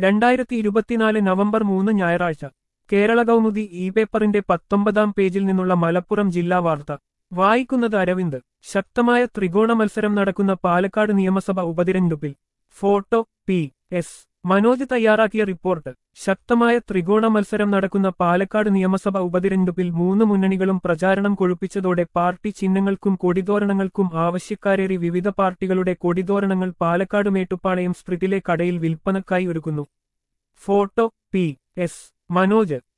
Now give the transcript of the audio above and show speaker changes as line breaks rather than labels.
രണ്ടായിരത്തി ഇരുപത്തിനാല് നവംബർ മൂന്ന് ഞായറാഴ്ച കേരള കൗമുദി ഇ പേപ്പറിന്റെ പത്തൊമ്പതാം പേജിൽ നിന്നുള്ള മലപ്പുറം ജില്ലാ വാർത്ത വായിക്കുന്നത് അരവിന്ദ് ശക്തമായ ത്രികോണ മത്സരം നടക്കുന്ന പാലക്കാട് നിയമസഭ ഉപതിരഞ്ഞെടുപ്പിൽ ഫോട്ടോ പി എസ് മനോജ് തയ്യാറാക്കിയ റിപ്പോർട്ട് ശക്തമായ ത്രികോണ മത്സരം നടക്കുന്ന പാലക്കാട് നിയമസഭ ഉപതിരഞ്ഞെടുപ്പിൽ മൂന്ന് മുന്നണികളും പ്രചാരണം കൊഴുപ്പിച്ചതോടെ പാർട്ടി ചിഹ്നങ്ങൾക്കും കൊടിതോരണങ്ങൾക്കും ആവശ്യക്കാരേറി വിവിധ പാർട്ടികളുടെ കൊടിതോരണങ്ങൾ പാലക്കാട് മേട്ടുപ്പാളയം സ്പ്രിറ്റിലെ കടയിൽ വിൽപ്പനക്കായി ഒരുക്കുന്നു ഫോട്ടോ പി എസ് മനോജ്